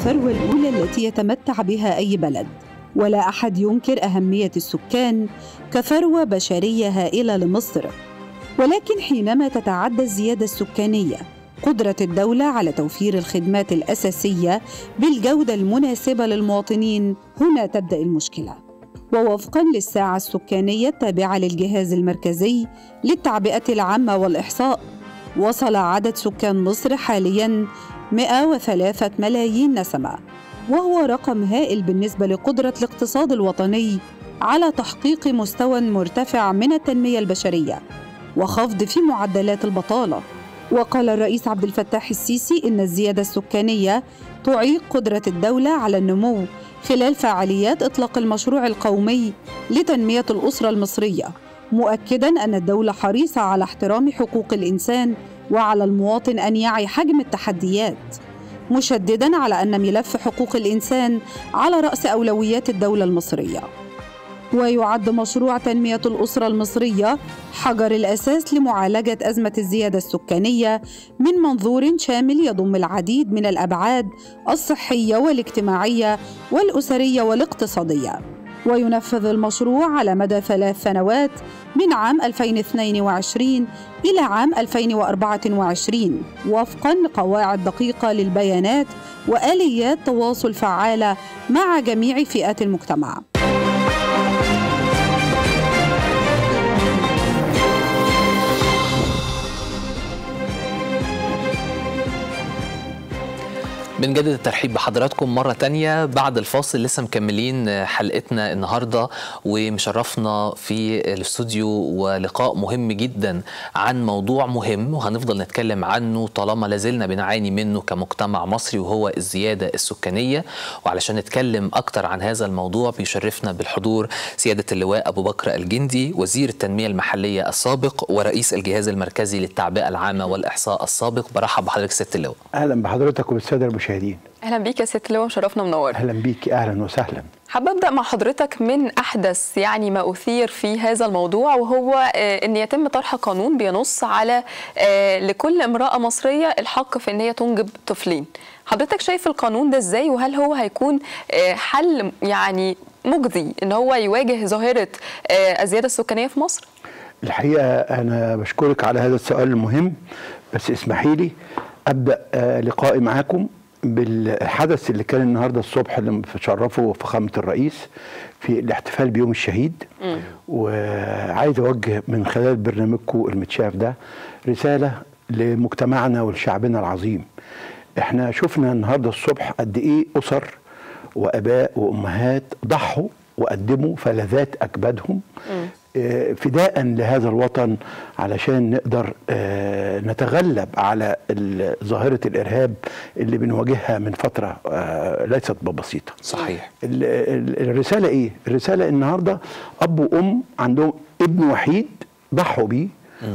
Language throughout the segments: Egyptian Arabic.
الثروة الأولى التي يتمتع بها أي بلد ولا أحد ينكر أهمية السكان كثروة بشرية هائلة لمصر ولكن حينما تتعدى الزيادة السكانية قدرة الدولة على توفير الخدمات الأساسية بالجودة المناسبة للمواطنين هنا تبدأ المشكلة ووفقا للساعة السكانية التابعة للجهاز المركزي للتعبئة العامة والإحصاء وصل عدد سكان مصر حاليا 103 ملايين نسمة وهو رقم هائل بالنسبة لقدرة الاقتصاد الوطني على تحقيق مستوى مرتفع من التنمية البشرية وخفض في معدلات البطالة وقال الرئيس عبد الفتاح السيسي إن الزيادة السكانية تعيق قدرة الدولة على النمو خلال فعاليات إطلاق المشروع القومي لتنمية الأسرة المصرية مؤكدا أن الدولة حريصة على احترام حقوق الإنسان وعلى المواطن أن يعي حجم التحديات مشددا على أن ملف حقوق الإنسان على رأس أولويات الدولة المصرية ويعد مشروع تنمية الأسرة المصرية حجر الأساس لمعالجة أزمة الزيادة السكانية من منظور شامل يضم العديد من الأبعاد الصحية والاجتماعية والأسرية والاقتصادية وينفذ المشروع على مدى ثلاث سنوات من عام 2022 إلى عام 2024 وفقا لقواعد دقيقة للبيانات وآليات تواصل فعالة مع جميع فئات المجتمع. بنجدد الترحيب بحضراتكم مرة تانية بعد الفاصل لسه مكملين حلقتنا النهاردة ومشرفنا في الاستوديو ولقاء مهم جدا عن موضوع مهم وهنفضل نتكلم عنه طالما لازلنا بنعاني منه كمجتمع مصري وهو الزيادة السكانية وعلشان نتكلم أكتر عن هذا الموضوع بيشرفنا بالحضور سيادة اللواء أبو بكر الجندي وزير التنمية المحلية السابق ورئيس الجهاز المركزي للتعبئة العامة والإحصاء السابق برحب بحضرتك سيادة اللواء اهلا بحضرتك وبالساده المشاهدين اهلا بيك يا ست لواء مشرفنا منور اهلا بيكي اهلا وسهلا حابه ابدا مع حضرتك من احدث يعني ما اثير في هذا الموضوع وهو آه، ان يتم طرح قانون بينص على آه، لكل امراه مصريه الحق في ان هي تنجب طفلين حضرتك شايف القانون ده ازاي وهل هو هيكون آه، حل يعني مجدي ان هو يواجه ظاهره آه، الزياده السكانيه في مصر الحقيقه انا بشكرك على هذا السؤال المهم بس اسمحي لي ابدا آه، لقائي معاكم بالحدث اللي كان النهارده الصبح اللي شرفه فخامه الرئيس في الاحتفال بيوم الشهيد وعايز اوجه من خلال برنامجكم المتشاف ده رساله لمجتمعنا ولشعبنا العظيم احنا شفنا النهارده الصبح قد ايه اسر واباء وامهات ضحوا وقدموا فلذات اكبادهم آه، فداء لهذا الوطن علشان نقدر آه، نتغلب على ال- ظاهره الارهاب اللي بنواجهها من فتره آه، ليست ببسيطه صحيح ال- ال- الرساله ايه الرساله النهارده اب وام عندهم ابن وحيد ضحوا بيه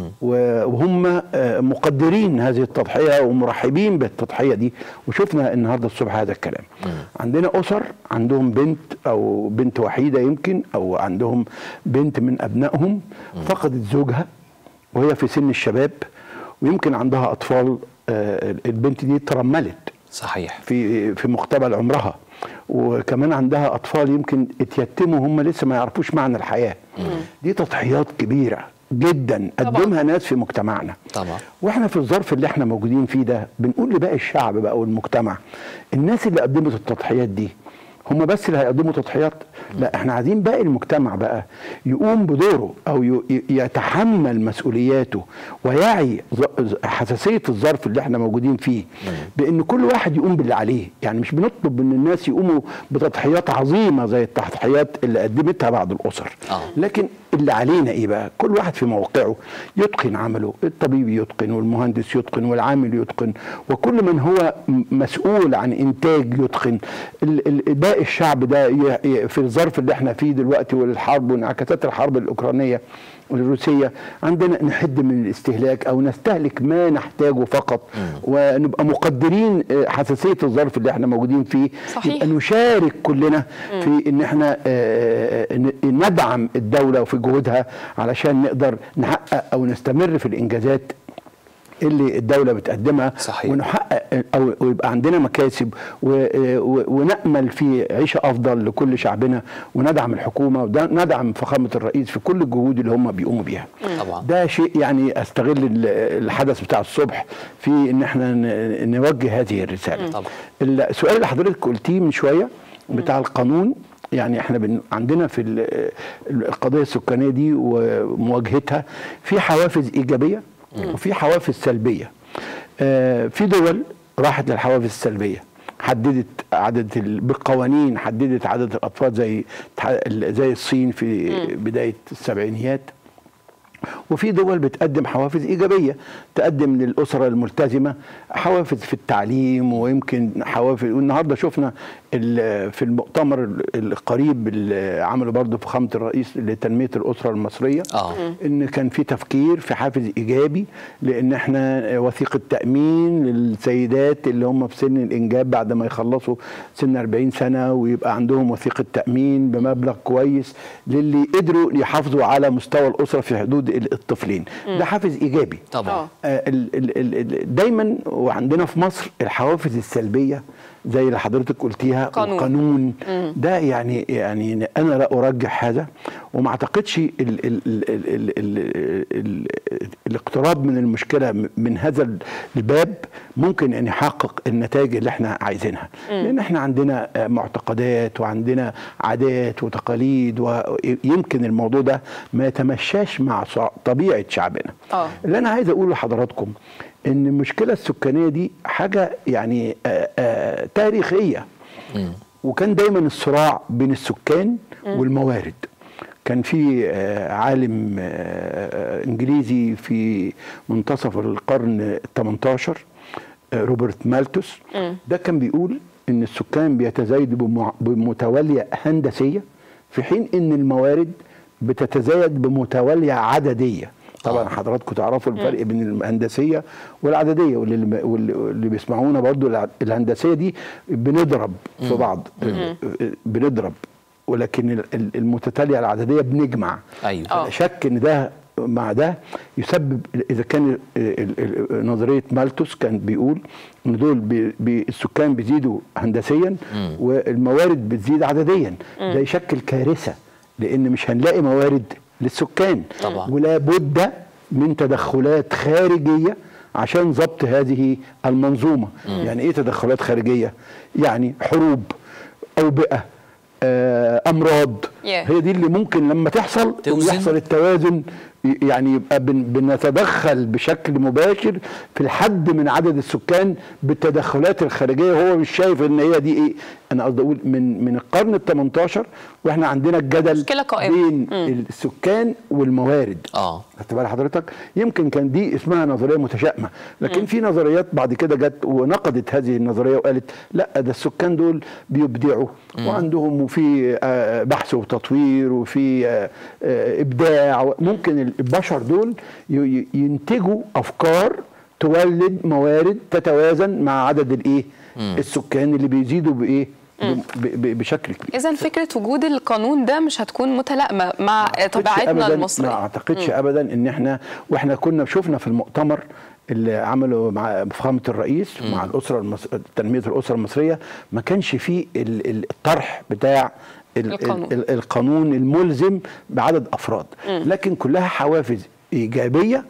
و- وهم آه، مقدرين هذه التضحيه ومرحبين بالتضحيه دي وشفنا النهارده الصبح هذا الكلام عندنا اسر عندهم بنت او بنت وحيده يمكن او عندهم بنت من ابنائهم فقدت زوجها وهي في سن الشباب ويمكن عندها اطفال آه، البنت دي ترملت صحيح في في مقتبل عمرها وكمان عندها اطفال يمكن اتيتموا هم لسه ما يعرفوش معنى الحياه دي تضحيات كبيره جدا طبعاً. قدمها ناس في مجتمعنا طبعا واحنا في الظرف اللي احنا موجودين فيه ده بنقول لباقي الشعب بقى والمجتمع الناس اللي قدمت التضحيات دي هم بس اللي هيقدموا تضحيات لا احنا عايزين باقي المجتمع بقى يقوم بدوره او ي- ي- يتحمل مسؤولياته ويعي ظ- ظ- حساسيه الظرف اللي احنا موجودين فيه بان كل واحد يقوم باللي عليه يعني مش بنطلب من الناس يقوموا بتضحيات عظيمه زي التضحيات اللي قدمتها بعض الاسر آه. لكن اللي علينا ايه بقى كل واحد في موقعه يتقن عمله الطبيب يتقن والمهندس يتقن والعامل يتقن وكل من هو م- مسؤول عن انتاج يتقن ال- ال- باقي الشعب ده ي- ي- في الظرف اللي احنا فيه دلوقتي والحرب وانعكاسات الحرب الاوكرانيه الروسيه عندنا نحد من الاستهلاك او نستهلك ما نحتاجه فقط ونبقى مقدرين آه، حساسيه الظرف اللي احنا موجودين فيه صحيح. يبقى نشارك كلنا في ان احنا آه، ن- ندعم الدوله وفي جهودها علشان نقدر نحقق او نستمر في الانجازات اللي الدوله بتقدمها صحيح. ونحقق او ويبقى عندنا مكاسب و- و- ونامل في عيشه افضل لكل شعبنا وندعم الحكومه وندعم فخامه الرئيس في كل الجهود اللي هم بيقوموا بيها طبعا. ده شيء يعني استغل ال- الحدث بتاع الصبح في ان احنا ن- نوجه هذه الرساله طبعا. السؤال اللي حضرتك قلتيه من شويه بتاع القانون يعني احنا بن عندنا في ال- القضيه السكانيه دي ومواجهتها في حوافز ايجابيه وفي حوافز سلبيه آه، في دول راحت للحوافز السلبيه حددت عدد ال- بالقوانين حددت عدد الاطفال زي زي الصين في بدايه السبعينيات وفي دول بتقدم حوافز ايجابيه تقدم للاسره الملتزمه حوافز في التعليم ويمكن حوافز والنهارده شفنا ال- في المؤتمر ال- القريب اللي عمله برضه فخامه الرئيس لتنميه الاسره المصريه اه ان كان في تفكير في حافز ايجابي لان احنا وثيقه تامين للسيدات اللي هم في سن الانجاب بعد ما يخلصوا سن 40 سنه ويبقى عندهم وثيقه تامين بمبلغ كويس للي قدروا يحافظوا على مستوى الاسره في حدود ال- الطفلين ده حافز ايجابي طبعا آه. آه، ال- ال- ال- ال- دايما وعندنا في مصر الحوافز السلبيه زي اللي حضرتك قلتيها قانون. القانون ده يعني يعني انا لا ارجح هذا وما اعتقدش ال ال ال ال ال ال ال الاقتراب من المشكله من هذا الباب ممكن ان يحقق النتائج اللي احنا عايزينها لان احنا عندنا آه، معتقدات وعندنا عادات وتقاليد ويمكن الموضوع ده ما يتمشاش مع صع- طبيعه شعبنا آه. اللي انا عايز اقوله لحضراتكم ان المشكله السكانيه دي حاجه يعني آه، آه، تاريخيه وكان دايما الصراع بين السكان والموارد كان في آه، عالم آه، انجليزي في منتصف القرن ال 18 آه، روبرت مالتوس ده كان بيقول ان السكان بيتزايدوا بمع- بمتواليه هندسيه في حين ان الموارد بتتزايد بمتواليه عدديه طبعا آه. حضراتكم تعرفوا الفرق بين الهندسيه والعدديه واللي, واللي واللي بيسمعونا برضو الع- الهندسيه دي بنضرب في بعض بنضرب ولكن ال- ال- المتتاليه العدديه بنجمع ايوه آه. لا شك ان ده مع ده يسبب اذا كان ال- ال- ال- نظريه مالتوس كان بيقول ان دول بي بي السكان بيزيدوا هندسيا والموارد بتزيد عدديا ده يشكل كارثه لان مش هنلاقي موارد للسكان طبعا. ولا بد من تدخلات خارجيه عشان ضبط هذه المنظومه يعني ايه تدخلات خارجيه يعني حروب اوبئه آه، امراض Yeah. هي دي اللي ممكن لما تحصل توزن. يحصل التوازن ي- يعني يبقى بن بنتدخل بشكل مباشر في الحد من عدد السكان بالتدخلات الخارجيه وهو مش شايف ان هي دي ايه انا قصدي اقول من من القرن ال 18 واحنا عندنا الجدل مشكلة قائمة. بين السكان والموارد اه خدت بال حضرتك يمكن كان دي اسمها نظريه متشائمه لكن في نظريات بعد كده جت ونقدت هذه النظريه وقالت لا ده السكان دول بيبدعوا وعندهم وفي آه، بحث وتطوير وفي آه، آه، ابداع ممكن البشر دول ي- ي- ينتجوا افكار تولد موارد تتوازن مع عدد الايه السكان اللي بيزيدوا بايه ب- ب- بشكل كبير اذا فكره وجود القانون ده مش هتكون متلائمه مع طبيعتنا أبداً- المصريه ما اعتقدش ابدا ان احنا واحنا كنا شفنا في المؤتمر اللي عمله مع فخامه الرئيس مع الاسره المص... تنميه الاسره المصريه ما كانش فيه ال- ال- الطرح بتاع ال- القانون. ال- ال- القانون الملزم بعدد افراد لكن كلها حوافز ايجابيه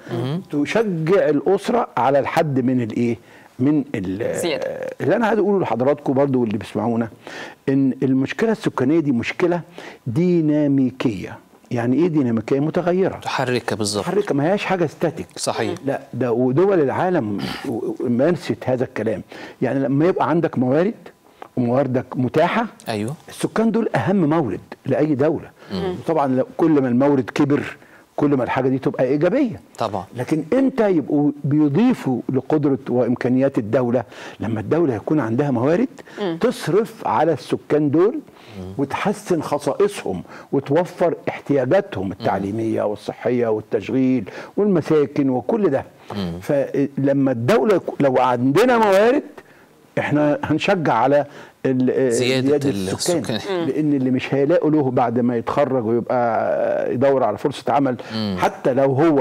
تشجع الاسره على الحد من الايه من ال- زيادة. اللي انا عايز اقوله لحضراتكم برضو واللي بيسمعونا ان المشكله السكانيه دي مشكله ديناميكيه يعني ايه ديناميكيه متغيره تحرك بالظبط متحركه ما هياش حاجه ستاتيك صحيح لا ده ودول العالم مارست هذا الكلام يعني لما يبقى عندك موارد ومواردك متاحه ايوه السكان دول اهم مورد لاي دوله طبعا لو- كل ما المورد كبر كل ما الحاجه دي تبقى ايجابيه طبعا لكن امتى يبقوا بيضيفوا لقدره وامكانيات الدوله لما الدوله يكون عندها موارد تصرف على السكان دول وتحسن خصائصهم وتوفر احتياجاتهم التعليميه والصحيه والتشغيل والمساكن وكل ده فلما الدوله يكون- لو عندنا موارد احنا هنشجع على ال- زيادة السكان السكان. لان اللي مش هيلاقوا له بعد ما يتخرج ويبقى يدور على فرصه عمل حتى لو هو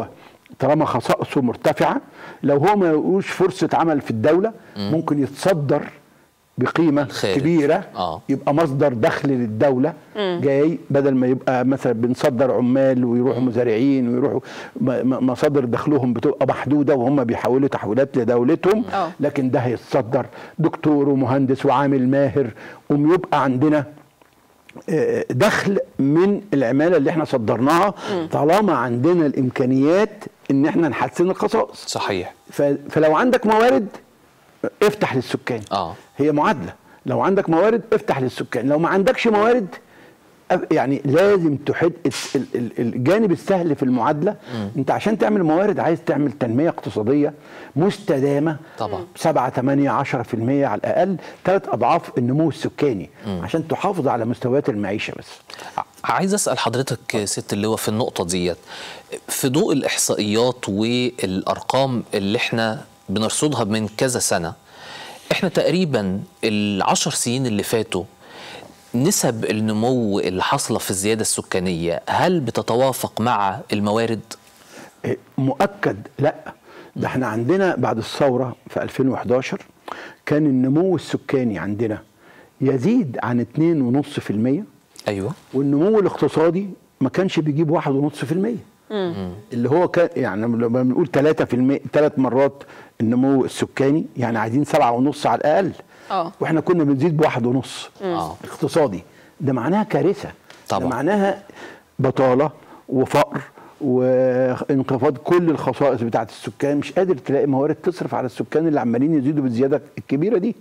طالما خصائصه مرتفعه لو هو ما لقوش فرصه عمل في الدوله ممكن يتصدر بقيمه الخارج. كبيره آه. يبقى مصدر دخل للدوله جاي بدل ما يبقى مثلا بنصدر عمال ويروحوا مزارعين ويروحوا م- م- مصادر دخلهم بتبقى محدوده وهم بيحولوا تحويلات لدولتهم آه. لكن ده هيتصدر دكتور ومهندس وعامل ماهر ويبقى عندنا آه، دخل من العماله اللي احنا صدرناها طالما عندنا الامكانيات ان احنا نحسن الخصائص صحيح ف- فلو عندك موارد افتح للسكان اه هي معادله لو عندك موارد افتح للسكان لو ما عندكش موارد أب- يعني لازم تحد الس- ال- ال- الجانب السهل في المعادله انت عشان تعمل موارد عايز تعمل تنميه اقتصاديه مستدامه طبعا. 7 8 10% على الاقل ثلاث اضعاف النمو السكاني عشان تحافظ على مستويات المعيشه بس ع- عايز اسال حضرتك ست اللواء في النقطه ديت في ضوء الاحصائيات والارقام اللي احنا بنرصدها من كذا سنه احنا تقريبا العشر سنين اللي فاتوا نسب النمو اللي حاصله في الزياده السكانيه هل بتتوافق مع الموارد إيه، مؤكد لا ده احنا عندنا بعد الثوره في 2011 كان النمو السكاني عندنا يزيد عن 2.5% ايوه والنمو الاقتصادي ما كانش بيجيب واحد ونص في المية اللي هو كان يعني لما بنقول 3 في المية ثلاث مرات النمو السكاني يعني عايزين سبعة ونص على الأقل اه واحنا كنا بنزيد بواحد ونص آه. اقتصادي ده معناها كارثة طبعا. ده معناها بطالة وفقر وانخفاض كل الخصائص بتاعت السكان مش قادر تلاقي موارد تصرف على السكان اللي عمالين يزيدوا بالزياده الكبيره دي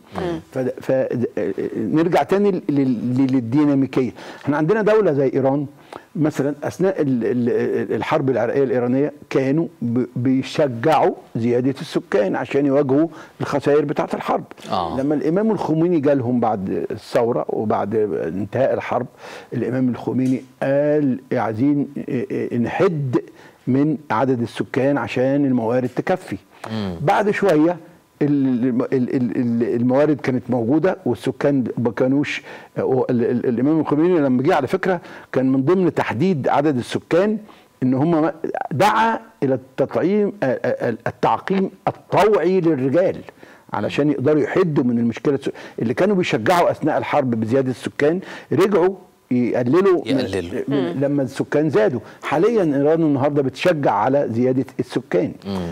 فنرجع تاني لل- لل- للديناميكيه احنا عندنا دوله زي ايران مثلا اثناء ال- ال- الحرب العراقيه الايرانيه كانوا ب- بيشجعوا زياده السكان عشان يواجهوا الخسائر بتاعه الحرب آه. لما الامام الخميني جالهم بعد الثوره وبعد انتهاء الحرب الامام الخميني قال عايزين نحد من عدد السكان عشان الموارد تكفي بعد شويه ال- ال- ال- ال- الموارد كانت موجوده والسكان ما كانوش ال- ال- الامام الخميني لما جه على فكره كان من ضمن تحديد عدد السكان ان هم دعا الى التطعيم التعقيم الطوعي للرجال علشان يقدروا يحدوا من المشكله الس- اللي كانوا بيشجعوا اثناء الحرب بزياده السكان رجعوا يقللوا من- يقللوا. من لما السكان زادوا حاليا ايران النهارده بتشجع على زياده السكان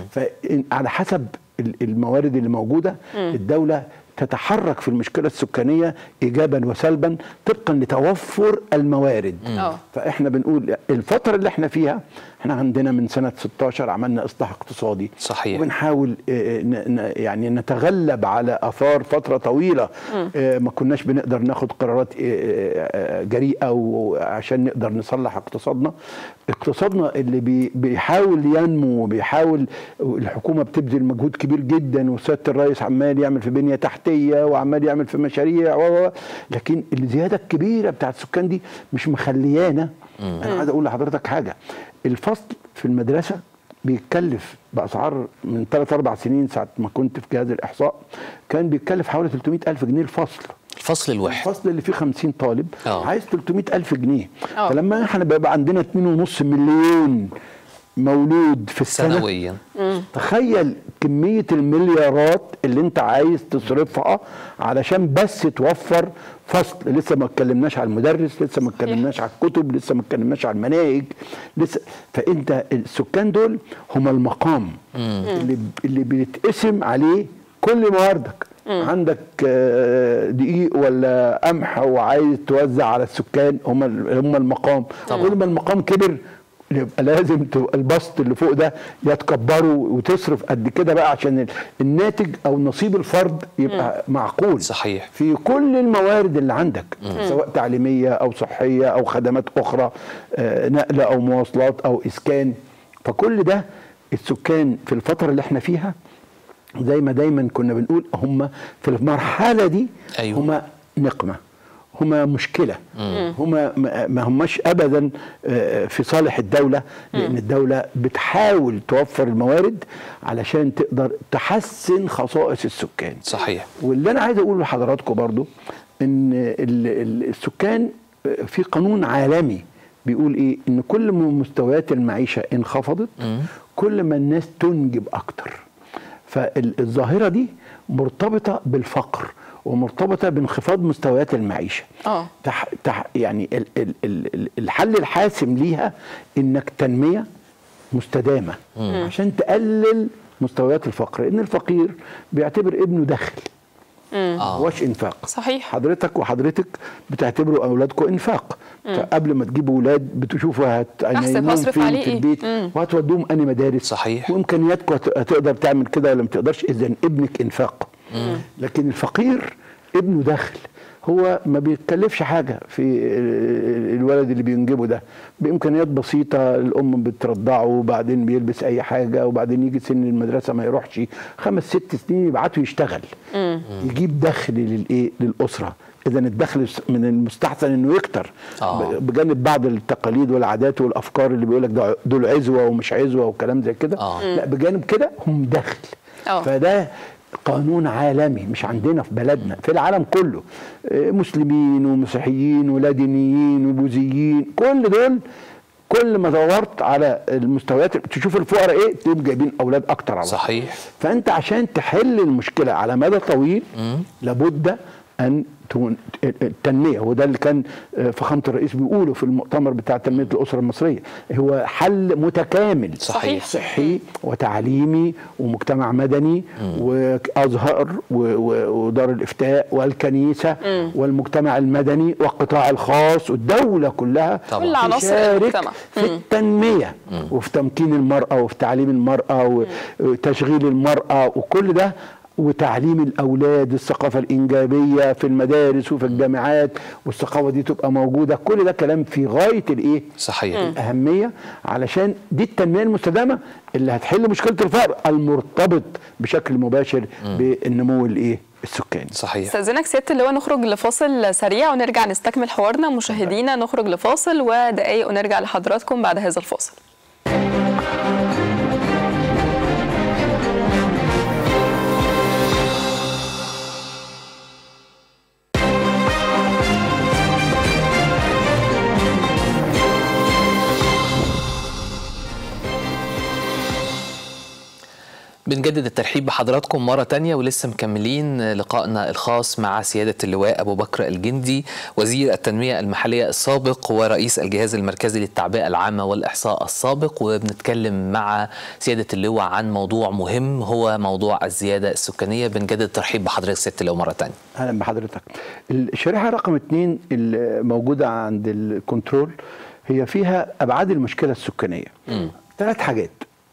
فعلى حسب ال- الموارد اللي موجوده الدوله تتحرك في المشكله السكانيه ايجابا وسلبا طبقا لتوفر الموارد آه. فاحنا بنقول الفتره اللي احنا فيها احنا عندنا من سنه 16 عملنا اصلاح اقتصادي صحيح. وبنحاول آه، ن- ن- يعني نتغلب على اثار فتره طويله آه، ما كناش بنقدر ناخد قرارات آه، آه، جريئه وعشان نقدر نصلح اقتصادنا اقتصادنا اللي بي- بيحاول ينمو وبيحاول الحكومه بتبذل مجهود كبير جدا وسياده الرئيس عمال يعمل في بنيه تحتيه وعمال يعمل في مشاريع و و- لكن الزياده الكبيره بتاعت السكان دي مش مخليانا انا عايز اقول لحضرتك حاجه الفصل في المدرسه بيتكلف باسعار من 3 4 سنين ساعه ما كنت في جهاز الاحصاء كان بيتكلف حوالي 300 الف جنيه الفصل الفصل الواحد الفصل اللي فيه 50 طالب آه. عايز 300 الف جنيه آه. فلما احنا بيبقى عندنا 2.5 مليون مولود في السنه سنويا تخيل كمية المليارات اللي انت عايز تصرفها علشان بس توفر فصل لسه ما اتكلمناش على المدرس لسه ما اتكلمناش على الكتب لسه ما اتكلمناش على المناهج لسه فانت السكان دول هم المقام اللي اللي بيتقسم عليه كل مواردك عندك آه، دقيق ولا قمح وعايز توزع على السكان هم هم المقام كل ما المقام كبر يبقى لازم تبقى البسط اللي فوق ده يتكبروا وتصرف قد كده بقى عشان ال- الناتج او نصيب الفرد يبقى معقول صحيح. في كل الموارد اللي عندك سواء تعليميه او صحيه او خدمات اخرى آه، نقل او مواصلات او اسكان فكل ده السكان في الفتره اللي احنا فيها زي ما دايما كنا بنقول هم في المرحله دي أيوة. هم نقمه هما مشكلة هما ما- ما هماش أبدا آه، في صالح الدولة لأن الدولة بتحاول توفر الموارد علشان تقدر تحسن خصائص السكان صحيح واللي أنا عايز أقوله لحضراتكم برضو إن ال- ال- السكان آه، في قانون عالمي بيقول ايه ان كل ما مستويات المعيشه انخفضت كل ما الناس تنجب اكتر فالظاهره دي مرتبطه بالفقر ومرتبطه بانخفاض مستويات المعيشه اه تح تح يعني ال ال ال الحل الحاسم ليها انك تنميه مستدامه عشان تقلل مستويات الفقر لان الفقير بيعتبر ابنه دخل آه. هواش انفاق صحيح. حضرتك وحضرتك بتعتبروا اولادكم انفاق قبل ما تجيبوا اولاد بتشوفوا هت- هيناموهم هصرف فين عليه في إيه؟ البيت مم. وهتودوهم انهي مدارس صحيح. وامكانياتكم هت- هتقدر تعمل كده ولا ما تقدرش اذا ابنك انفاق لكن الفقير ابنه دخل هو ما بيتكلفش حاجه في ال- الولد اللي بينجبه ده بامكانيات بسيطه الام بترضعه وبعدين بيلبس اي حاجه وبعدين يجي سن المدرسه ما يروحش خمس ست سنين يبعته يشتغل يجيب دخل للايه للاسره اذا الدخل من المستحسن انه يكتر آه. ب- بجانب بعض التقاليد والعادات والافكار اللي بيقول لك دول عزوه ومش عزوه وكلام زي كده آه. لا بجانب كده هم دخل آه. فده قانون عالمي مش عندنا في بلدنا في العالم كله آه، مسلمين ومسيحيين ولادينيين وبوذيين كل دول كل ما دورت على المستويات تشوف الفقراء ايه تلاقيهم جايبين اولاد اكتر على طول. صحيح. فانت عشان تحل المشكله على مدى طويل لابد ان تكون التنميه وده اللي كان آه، فخامه الرئيس بيقوله في المؤتمر بتاع تنميه الاسره المصريه هو حل متكامل صحيح. صحي وتعليمي ومجتمع مدني وازهر و- و- ودار الافتاء والكنيسه والمجتمع المدني والقطاع الخاص والدوله كلها طبعا. كل عناصر تشارك المجتمع. في التنميه وفي تمكين المراه وفي تعليم المراه وتشغيل المراه وكل ده وتعليم الاولاد الثقافه الانجابيه في المدارس وفي الجامعات والثقافه دي تبقى موجوده كل ده كلام في غايه الايه صحيح الاهميه علشان دي التنميه المستدامه اللي هتحل مشكله الفقر المرتبط بشكل مباشر بالنمو الايه السكاني صحيح استاذنك سياده اللواء نخرج لفاصل سريع ونرجع نستكمل حوارنا مشاهدينا نخرج لفاصل ودقائق ونرجع لحضراتكم بعد هذا الفاصل بنجدد الترحيب بحضراتكم مرة تانية ولسه مكملين لقائنا الخاص مع سيادة اللواء أبو بكر الجندي وزير التنمية المحلية السابق ورئيس الجهاز المركزي للتعبئة العامة والإحصاء السابق وبنتكلم مع سيادة اللواء عن موضوع مهم هو موضوع الزيادة السكانية بنجدد الترحيب بحضرتك سيادة اللواء مرة تانية اهلا بحضرتك الشريحه رقم اتنين الموجوده عند الكنترول هي فيها ابعاد المشكله السكانيه ثلاث حاجات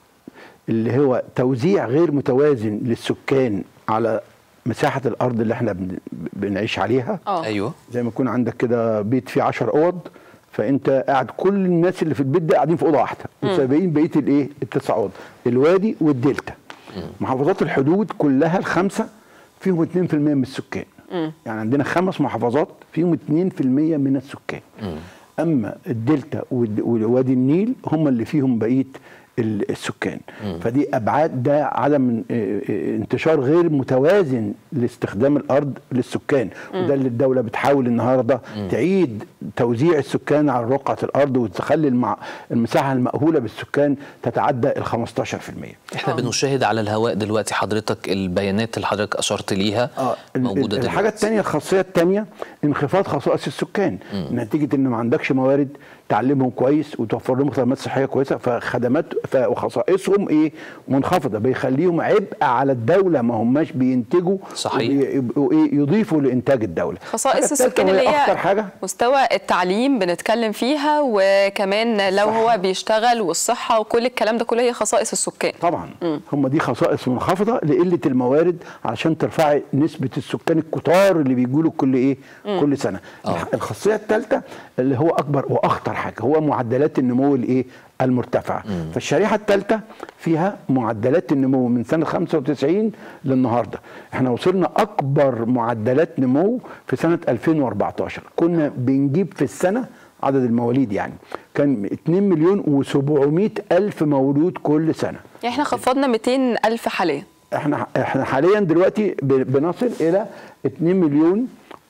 اللي هو توزيع غير متوازن للسكان على مساحه الارض اللي احنا بن- بنعيش عليها اه أيوه زي ما يكون عندك كده بيت فيه 10 اوض فانت قاعد كل الناس اللي في البيت ده قاعدين في اوضه واحده وسابقين بقيه الايه التسع اوض الوادي والدلتا محافظات الحدود كلها الخمسه فيهم 2% من السكان يعني عندنا خمس محافظات فيهم 2% من السكان اما الدلتا والد- ووادي النيل هم اللي فيهم بقيه ال- السكان فدي ابعاد ده عدم اه، اه، انتشار غير متوازن لاستخدام الارض للسكان وده اللي الدوله بتحاول النهارده تعيد توزيع السكان على رقعه الارض وتخلي المع... المساحه المأهوله بالسكان تتعدى ال 15% احنا بنشاهد على الهواء دلوقتي حضرتك البيانات اللي حضرتك أشرت ليها اه ال- موجودة ال- الحاجه دلوقتي. الثانيه الخاصيه الثانيه انخفاض خصائص السكان نتيجه ان ما عندكش موارد تعلمهم كويس وتوفر لهم خدمات صحيه كويسه فخدمات ف- وخصائصهم ايه منخفضه بيخليهم عبء على الدوله ما هماش بينتجوا صحيح. ويبقوا ايه يضيفوا لانتاج الدوله خصائص الحاجة التالتة السكان وهي اللي هي اخطر حاجه مستوى التعليم بنتكلم فيها وكمان لو صح. هو بيشتغل والصحة وكل الكلام ده كله هي خصائص السكان طبعا هم دي خصائص منخفضه لقله الموارد علشان ترفعي نسبه السكان الكتار اللي بيجوا له كل ايه كل سنه آه. الخاصيه الثالثه اللي هو اكبر واخطر حاجه هو معدلات النمو الايه المرتفعه فالشريحه الثالثه فيها معدلات النمو من سنه 95 للنهارده احنا وصلنا اكبر معدلات نمو في سنه 2014 كنا بنجيب في السنه عدد المواليد يعني كان 2 مليون و700 الف مولود كل سنه يعني احنا خفضنا 200 ألف حاليا احنا احنا حاليا دلوقتي ب- بنصل الى 2 مليون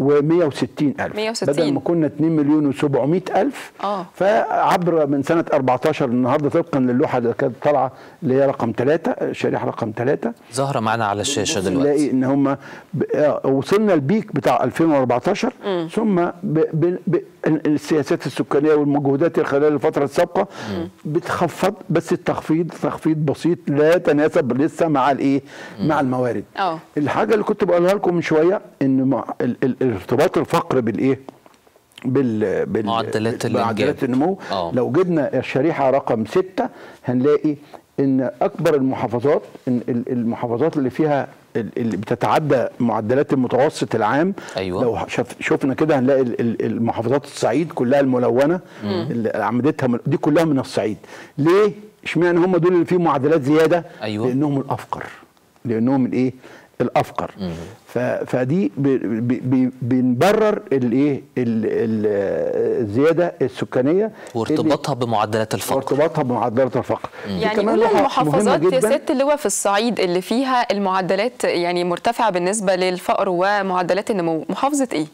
و160 ألف 160. بدل ما كنا 2 مليون و700 ألف آه. فعبر من سنة 14 النهاردة طبقا للوحة اللي كانت طالعة اللي هي رقم 3 شريحة رقم 3 ظاهره معنا على الشاشه نلاقي دلوقتي ان هم ب... آه، وصلنا البيك بتاع 2014 ثم ب... ب... ب... السياسات السكانيه والمجهودات خلال الفتره السابقه بتخفض بس التخفيض تخفيض بسيط لا يتناسب لسه مع الايه مع الموارد اه. الحاجه اللي كنت بقولها لكم من شويه ان مع ال... ال... ارتباط الفقر بالايه بال بال معدلات معدلات الإنجاب. النمو آه. لو جبنا الشريحه رقم ستة هنلاقي ان اكبر المحافظات إن ال- المحافظات اللي فيها ال- اللي بتتعدى معدلات المتوسط العام أيوة. لو شف شفنا كده هنلاقي ال- ال- المحافظات الصعيد كلها الملونه اللي عمدتها من- دي كلها من الصعيد ليه اشمعنى هم دول اللي فيهم معدلات زياده أيوة. لانهم الافقر لانهم الايه الافقر ف- فدي ب- ب- ب- بنبرر الايه ال- ال- الزياده السكانيه اللي- وارتباطها بمعدلات الفقر وارتباطها بمعدلات الفقر دي يعني كمان قول لوحة مهمة المحافظات يا جداً. سياده اللواء في الصعيد اللي فيها المعدلات يعني مرتفعه بالنسبه للفقر ومعدلات النمو محافظه ايه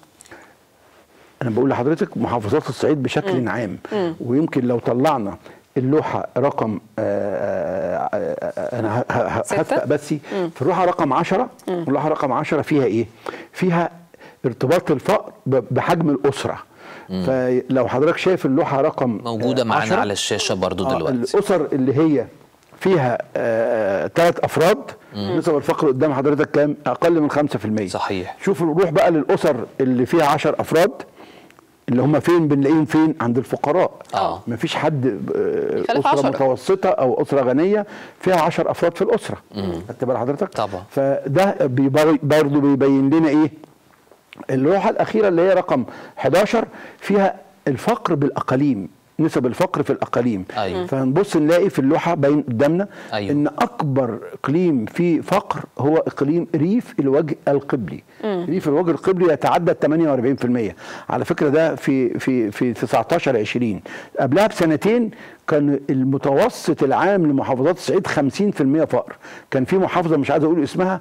انا بقول لحضرتك محافظات الصعيد بشكل عام ويمكن لو طلعنا اللوحه رقم آه، آه، آه، انا ه- ه- ستة؟ هسبق بس في اللوحه رقم 10 اللوحه رقم 10 فيها ايه فيها ارتباط الفقر ب- بحجم الاسره فلو حضرتك شايف اللوحه رقم موجوده آه، معانا 10 على الشاشه برضو آه، دلوقتي الاسر اللي هي فيها ثلاث افراد نسب الفقر قدام حضرتك كام اقل من 5% صحيح. شوف نروح بقى للاسر اللي فيها 10 افراد اللي هم فين بنلاقيهم فين عند الفقراء آه. مفيش حد آه، يخالف اسره 10. متوسطه او اسره غنيه فيها 10 افراد في الاسره خدت بال حضرتك طبعا. فده بيبر- برضه بيبين لنا ايه اللوحه الاخيره اللي هي رقم 11 فيها الفقر بالاقاليم نسب الفقر في الاقاليم أيوة. فهنبص نلاقي في اللوحه باين قدامنا أيوة. ان اكبر اقليم فيه فقر هو اقليم ريف الوجه القبلي ريف الوجه القبلي يتعدى 48% على فكره ده في في في 19 20 قبلها بسنتين كان المتوسط العام لمحافظات الصعيد 50% فقر كان في محافظه مش عايز اقول اسمها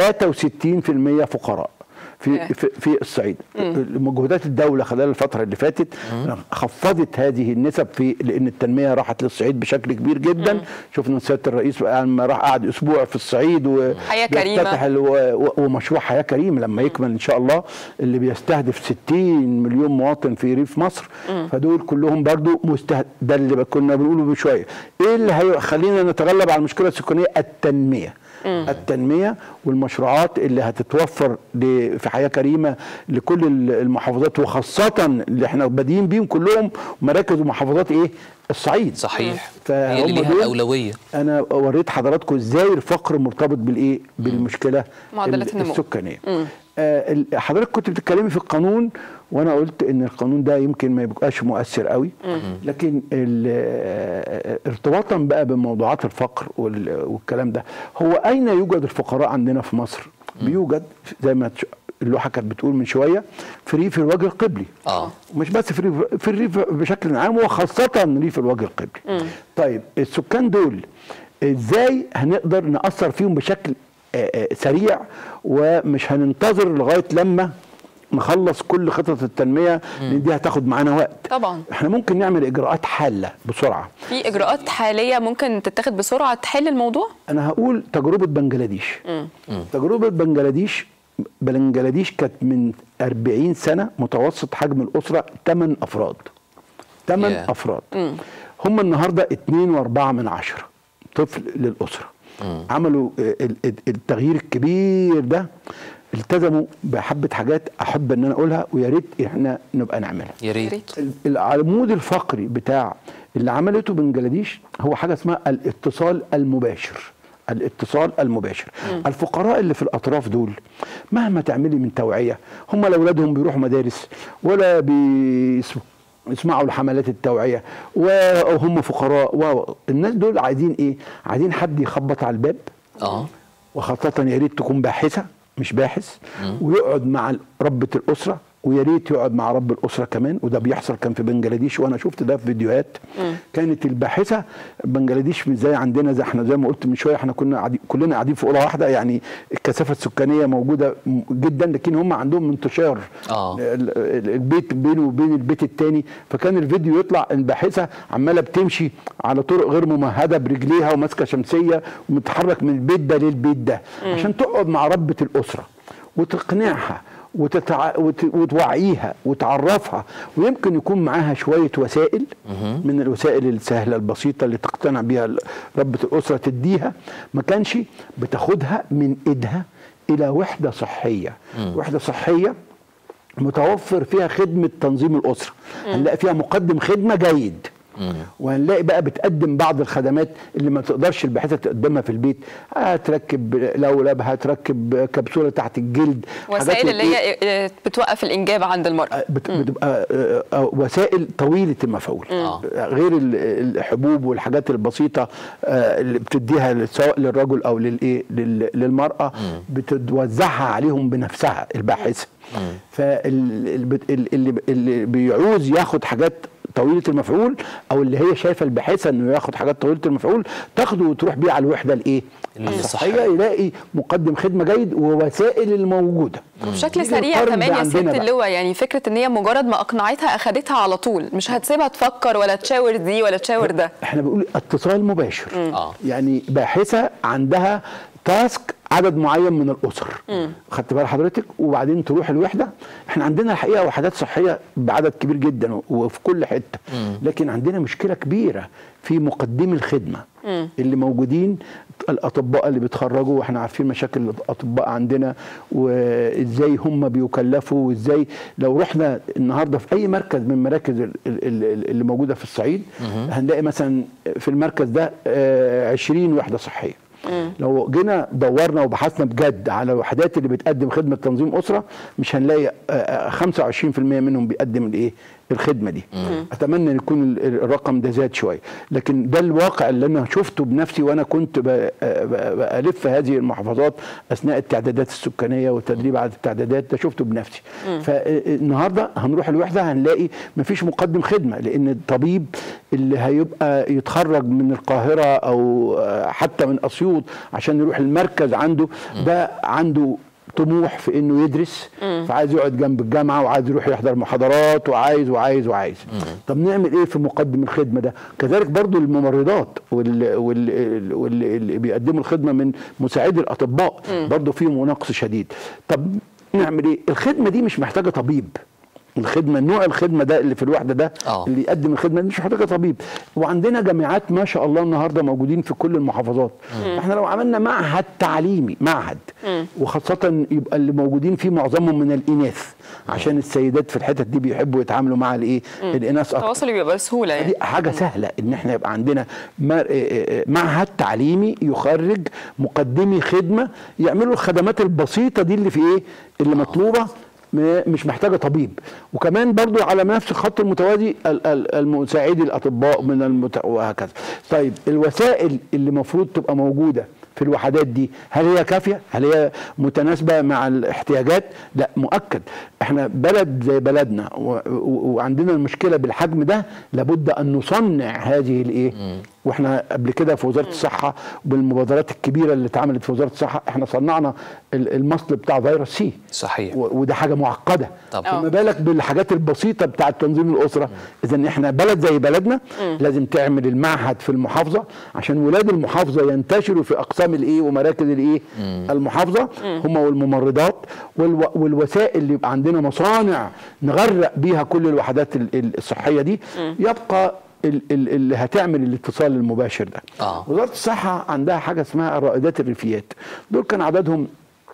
63% فقراء في Yeah. في, في الصعيد مجهودات الدوله خلال الفتره اللي فاتت خفضت هذه النسب في لان التنميه راحت للصعيد بشكل كبير جدا شفنا سياده الرئيس لما راح قعد اسبوع في الصعيد و حياة كريمة. بيفتتح ال- و- و- ومشروع حياه كريمه لما يكمل ان شاء الله اللي بيستهدف 60 مليون مواطن في ريف مصر فدول كلهم برضو مستهد ده اللي كنا بنقوله من شويه ايه اللي هيخلينا نتغلب على المشكله السكانيه التنميه التنميه والمشروعات اللي هتتوفر ل- في حياه كريمه لكل ال- المحافظات وخاصه اللي احنا بادئين بيهم كلهم مراكز ومحافظات ايه الصعيد صحيح فهم هي اللي ليها دول الاولويه انا وريت حضراتكم ازاي الفقر مرتبط بالايه بالمشكله معدلات ال- النمو. السكانيه آه ال- حضرتك كنت بتتكلمي في القانون وانا قلت ان القانون ده يمكن ما يبقاش مؤثر قوي لكن ال- آه، ارتباطا بقى بموضوعات الفقر وال- والكلام ده هو اين يوجد الفقراء عندنا في مصر بيوجد زي ما تش- اللوحه كانت بتقول من شويه في ريف الوجه القبلي اه مش بس في الريف في الريف بشكل عام وخاصة ريف الوجه القبلي. طيب السكان دول ازاي هنقدر نأثر فيهم بشكل آه، آه، سريع ومش هننتظر لغاية لما نخلص كل خطط التنمية لان دي هتاخد معانا وقت. طبعا احنا ممكن نعمل اجراءات حالة بسرعة. في اجراءات حاليه ممكن تتخذ بسرعه تحل الموضوع انا هقول تجربه بنجلاديش تجربه بنجلاديش بنجلاديش كانت من 40 سنه متوسط حجم الاسره 8 افراد 8 Yeah. افراد هم النهارده 2 و4 من عشرة طفل للاسره عملوا آه، ال- ال- التغيير الكبير ده التزموا بحبه حاجات احب ان انا اقولها ويا ريت احنا نبقى نعملها يا يا ريت ريت. ال- العمود الفقري بتاع اللي عملته بنجلاديش هو حاجه اسمها الاتصال المباشر الاتصال المباشر الفقراء اللي في الاطراف دول مهما تعملي من توعيه هم لا اولادهم بيروحوا مدارس ولا بيسمعوا يسمعوا لحملات التوعيه وهم فقراء و- الناس دول عايزين ايه عايزين حد يخبط على الباب اه وخاصة يا ريت تكون باحثة مش باحث ويقعد مع ربة الأسرة ويا ريت يقعد مع رب الاسره كمان وده بيحصل كان في بنجلاديش وانا شفت ده في فيديوهات كانت الباحثه بنجلاديش مش زي عندنا زي احنا زي ما قلت من شويه احنا كنا قاعدين كلنا قاعدين في اوضه واحده يعني الكثافه السكانيه موجوده م- جدا لكن هم عندهم انتشار آه. ال- ال- البيت بينه وبين البيت التاني فكان الفيديو يطلع الباحثه عماله بتمشي على طرق غير ممهده برجليها وماسكه شمسيه ومتحرك من البيت ده للبيت ده عشان تقعد مع ربة الاسره وتقنعها وتتع... وت... وتوعيها وتعرفها ويمكن يكون معاها شويه وسائل من الوسائل السهله البسيطه اللي تقتنع بيها ال- ربة الاسره تديها ما كانش بتاخدها من ايدها الى وحده صحيه وحده صحيه متوفر فيها خدمه تنظيم الاسره هنلاقي فيها مقدم خدمه جيد وهنلاقي بقى بتقدم بعض الخدمات اللي ما تقدرش الباحثه تقدمها في البيت هتركب لولب هتركب كبسوله تحت الجلد حاجات وسائل اللي إيه؟ هي بتوقف الانجاب عند المراه بت- بتبقى آه، آه، وسائل طويله المفعول آه. غير ال- الحبوب والحاجات البسيطه آه، اللي بتديها سواء للرجل او للايه لل- للمراه بتوزعها عليهم بنفسها الباحثه فاللي اللي بيعوز ياخد حاجات طويله المفعول او اللي هي شايفه الباحثه انه ياخد حاجات طويله المفعول تاخده وتروح بيه على الوحده الايه الصحية. الصحيه يلاقي مقدم خدمه جيد ووسائل الموجوده بشكل نيجي سريع نقارن كمان ده يا عندنا ست بقى. اللواء يعني فكره ان هي مجرد ما اقنعتها اخدتها على طول مش هتسيبها تفكر ولا تشاور دي ولا تشاور ده احنا بنقول اتصال مباشر آه. يعني باحثه عندها تاسك عدد معين من الاسر خدت بال حضرتك وبعدين تروح الوحده احنا عندنا الحقيقه وحدات صحيه بعدد كبير جدا وفي كل حته لكن عندنا مشكله كبيره في مقدمي الخدمه اللي موجودين الاطباء اللي بيتخرجوا واحنا عارفين مشاكل الاطباء عندنا وازاي هم بيكلفوا وازاي لو رحنا النهارده في اي مركز من مراكز ال- ال- ال- اللي موجوده في الصعيد هنلاقي مثلا في المركز ده آه، 20 وحده صحيه لو جينا دورنا وبحثنا بجد على الوحدات اللي بتقدم خدمه تنظيم اسره مش هنلاقي آه، آه، 25% منهم بيقدم الايه الخدمه دي اتمنى ان يكون ال- الرقم ده زاد شويه لكن ده الواقع اللي انا شفته بنفسي وانا كنت ب- آه، ب- بالف هذه المحافظات اثناء التعدادات السكانيه والتدريب على التعدادات ده شفته بنفسي فالنهارده هنروح الوحده هنلاقي مفيش مقدم خدمه لان الطبيب اللي هيبقى يتخرج من القاهره او آه، حتى من اسيوط عشان يروح المركز عنده ده عنده طموح في انه يدرس فعايز يقعد جنب الجامعه وعايز يروح يحضر محاضرات وعايز وعايز وعايز طب نعمل ايه في مقدم الخدمه ده كذلك برضو الممرضات واللي, واللي, واللي اللي بيقدموا الخدمه من مساعدي الاطباء برضو فيهم نقص شديد طب نعمل ايه الخدمه دي مش محتاجه طبيب الخدمه نوع الخدمه ده اللي في الوحده ده آه. اللي يقدم الخدمه دي مش محتاجه طبيب وعندنا جامعات ما شاء الله النهارده موجودين في كل المحافظات احنا لو عملنا معهد تعليمي معهد وخاصه يبقى اللي موجودين فيه معظمهم من الاناث عشان السيدات في الحتت دي بيحبوا يتعاملوا مع الايه الاناث اكتر التواصل بيبقى بسهوله يعني دي حاجه سهله ان احنا يبقى عندنا مر- آه، آه، معهد تعليمي يخرج مقدمي خدمه يعملوا الخدمات البسيطه دي اللي في ايه اللي مطلوبه م- مش محتاجه طبيب وكمان برضو على نفس الخط المتوازي ال- ال- المساعدي الاطباء من المت... وهكذا طيب الوسائل اللي المفروض تبقى موجوده في الوحدات دي هل هي كافيه هل هي متناسبه مع الاحتياجات لا مؤكد احنا بلد زي بلدنا و... و... وعندنا المشكله بالحجم ده لابد ان نصنع هذه الايه واحنا قبل كده في وزاره الصحه بالمبادرات الكبيره اللي اتعملت في وزاره الصحه احنا صنعنا ال- المصل بتاع فيروس سي صحيح و- وده حاجه معقده طبعا. فما بالك بالحاجات البسيطه بتاعه تنظيم الاسره اذا احنا بلد زي بلدنا لازم تعمل المعهد في المحافظه عشان ولاد المحافظه ينتشروا في اقسام الايه ومراكز الايه المحافظه هم والممرضات والو والوسائل اللي يبقى عندنا مصانع نغرق بيها كل الوحدات ال- ال- الصحيه دي يبقى ال- ال- اللي هتعمل الاتصال المباشر ده آه. وزاره الصحه عندها حاجه اسمها الرائدات الريفيات دول كان عددهم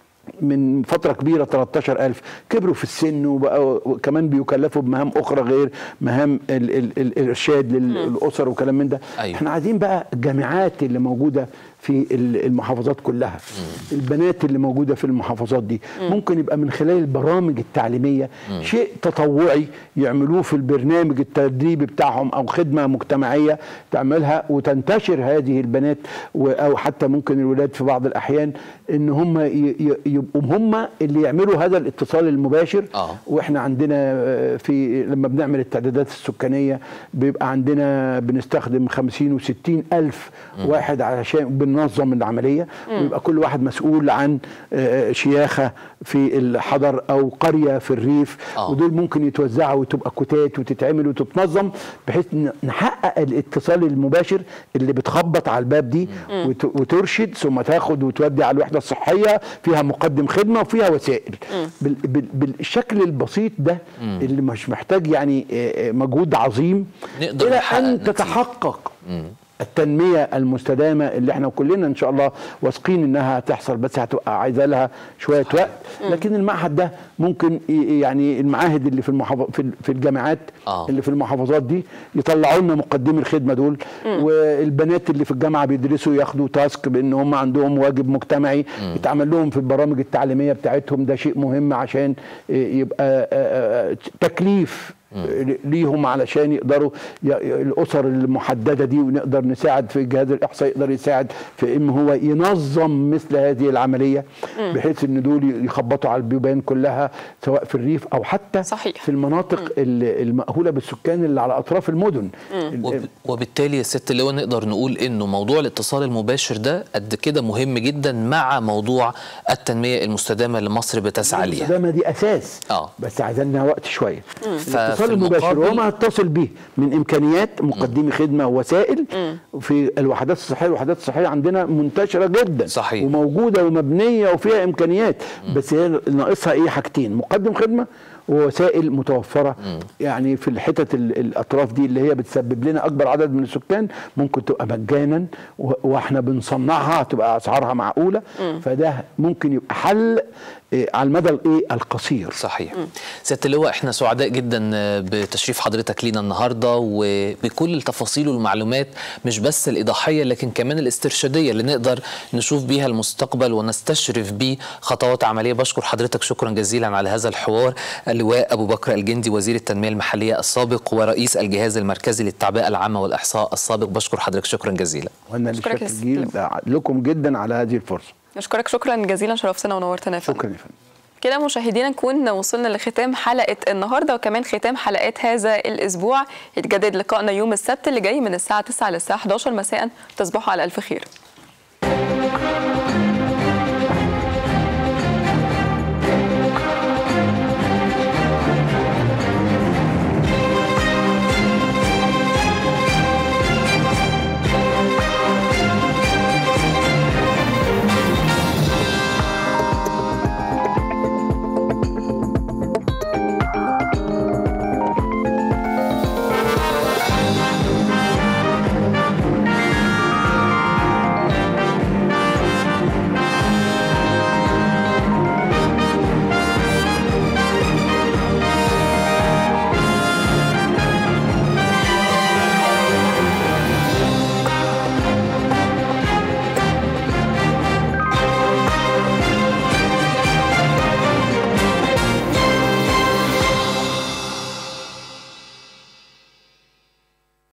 من فترة كبيرة 13000 كبروا في السن وبقوا كمان بيكلفوا بمهام أخرى غير مهام ال ال ال الإرشاد للأسر وكلام من ده أيوة. احنا عايزين بقى الجامعات اللي موجودة في ال- المحافظات كلها البنات اللي موجوده في المحافظات دي ممكن يبقى من خلال البرامج التعليميه شيء تطوعي يعملوه في البرنامج التدريبي بتاعهم او خدمه مجتمعيه تعملها وتنتشر هذه البنات و- او حتى ممكن الولاد في بعض الاحيان ان هم ي- ي- يبقوا هم اللي يعملوا هذا الاتصال المباشر آه. واحنا عندنا آه، في لما بنعمل التعدادات السكانيه بيبقى عندنا بنستخدم 50 و60 الف واحد علشان بننظم العمليه ويبقى كل واحد مسؤول عن آه، شياخه في الحضر او قريه في الريف آه. ودول ممكن يتوزعوا وتبقى كتات وتتعمل وتتنظم بحيث ن- نحقق الاتصال المباشر اللي بتخبط على الباب دي وت- وترشد ثم تاخد وتودي على الوحده الصحيه فيها مقدم خدمه وفيها وسائل بال بال بالشكل البسيط ده اللي مش محتاج يعني آه، آه، مجهود عظيم نقدر الى نحقق ان نتيجة. تتحقق التنميه المستدامه اللي احنا كلنا ان شاء الله واثقين انها هتحصل بس هتبقى عايزه لها شويه وقت لكن المعهد ده ممكن ي- يعني المعاهد اللي في المحافظ في ال- في الجامعات آه. اللي في المحافظات دي يطلعوا لنا مقدمي الخدمه دول والبنات اللي في الجامعه بيدرسوا ياخدوا تاسك بان هم عندهم واجب مجتمعي يتعمل لهم في البرامج التعليميه بتاعتهم ده شيء مهم عشان يبقى آه، آه، تكليف ليهم علشان يقدروا ي- ي- الاسر المحدده دي ونقدر نساعد في الجهاز الاحصائي يقدر يساعد في ان هو ينظم مثل هذه العمليه بحيث ان دول يخبطوا على البيبان كلها سواء في الريف او حتى صحيح. في المناطق ال- المأهوله بالسكان اللي على اطراف المدن ال- وب- وبالتالي يا ست اللواء نقدر نقول انه موضوع الاتصال المباشر ده قد كده مهم جدا مع موضوع التنميه المستدامه اللي مصر بتسعى ليها المستدامه دي اساس آه. بس عايزين لها وقت شويه ففي الاتصال المباشر المقابل- وما هتصل به من امكانيات مقدمي خدمه ووسائل في الوحدات الصحيه الوحدات الصحيه عندنا منتشره جدا صحيح. وموجوده ومبنيه وفيها امكانيات بس هي ناقصها ايه حاجتين مقدم خدمه ووسائل متوفره يعني في الحتت ال- الاطراف دي اللي هي بتسبب لنا اكبر عدد من السكان ممكن تبقى مجانا و- واحنا بنصنعها تبقى اسعارها معقوله فده ممكن يبقى حل إيه، على المدى الايه القصير صحيح سياده اللواء احنا سعداء جدا بتشريف حضرتك لينا النهارده وبكل التفاصيل والمعلومات مش بس الايضاحيه لكن كمان الاسترشاديه اللي نقدر نشوف بيها المستقبل ونستشرف بيه خطوات عمليه بشكر حضرتك شكرا جزيلا على هذا الحوار اللواء ابو بكر الجندي وزير التنميه المحليه السابق ورئيس الجهاز المركزي للتعبئه العامه والاحصاء السابق بشكر حضرتك شكرا جزيلا وانا اللي أشكرك يا شاكر ست جيل لكم جدا على هذه الفرصه نشكرك شكرا جزيلا شرفتنا ونورتنا يا فندم شكرا يا فندم كده مشاهدينا نكون وصلنا لختام حلقة النهاردة وكمان ختام حلقات هذا الأسبوع يتجدد لقائنا يوم السبت اللي جاي من الساعة 9 للساعة 11 مساء تصبحوا على ألف خير